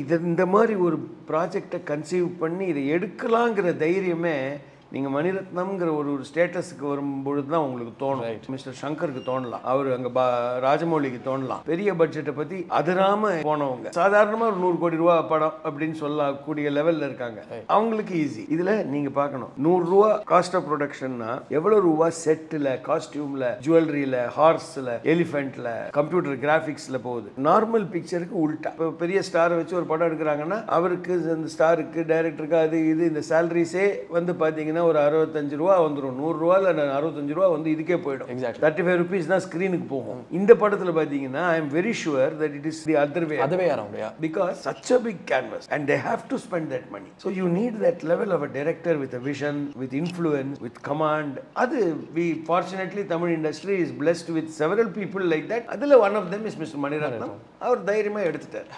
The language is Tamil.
இது இந்த மாதிரி ஒரு ப்ராஜெக்டை கன்சீவ் பண்ணி இதை எடுக்கலாங்கிற தைரியமே நீங்கள் மணிரத்னம்ங்கிற ஒரு ஒரு ஸ்டேட்டஸுக்கு வரும்பொழுது தான் உங்களுக்கு தோணும் மிஸ்டர் சங்கருக்கு தோணலாம் அவர் அங்கே பா ராஜமௌலிக்கு தோணலாம் பெரிய பட்ஜெட்டை பற்றி அதிராம போனவங்க சாதாரணமாக ஒரு நூறு கோடி ரூபா படம் அப்படின்னு சொல்லக்கூடிய லெவலில் இருக்காங்க அவங்களுக்கு ஈஸி இதில் நீங்கள் பார்க்கணும் நூறுரூவா காஸ்ட் ஆஃப் ப்ரொடக்ஷன்னா எவ்வளோ ரூபா செட்டில் காஸ்டியூமில் ஜுவல்லரியில் ஹார்ஸில் எலிஃபெண்ட்டில் கம்ப்யூட்டர் கிராஃபிக்ஸில் போகுது நார்மல் பிக்சருக்கு உல்ட்டா இப்போ பெரிய ஸ்டாரை வச்சு ஒரு படம் எடுக்கிறாங்கன்னா அவருக்கு அந்த ஸ்டாருக்கு டைரக்டருக்கு அது இது இந்த சேலரிஸே வந்து பார்த்தீங்கன்னா ஒரு அறுபத்தஞ்சு ரூபா வந்துடும் நூறுரூவா இல்லை அறுபத்தஞ்சு ரூபா வந்து இதுக்கே போயிடும் Exactly. தேர்ட்டி ஃபைவ் ருபீஸ் தான் ஸ்க்ரீனுக்கு போகும் இந்த படத்தில் பார்த்தீங்கன்னா I am very sure that it is the other way அதுவே யாரும் இல்லையா because such a big canvas and they have to spend that money so you need that level of a director with a vision with influence with command அது we fortunately Tamil industry is blessed with several people like that அதுல one of them is Mr. Mani Ratnam அவர் தைரியமா எடுத்துட்டார்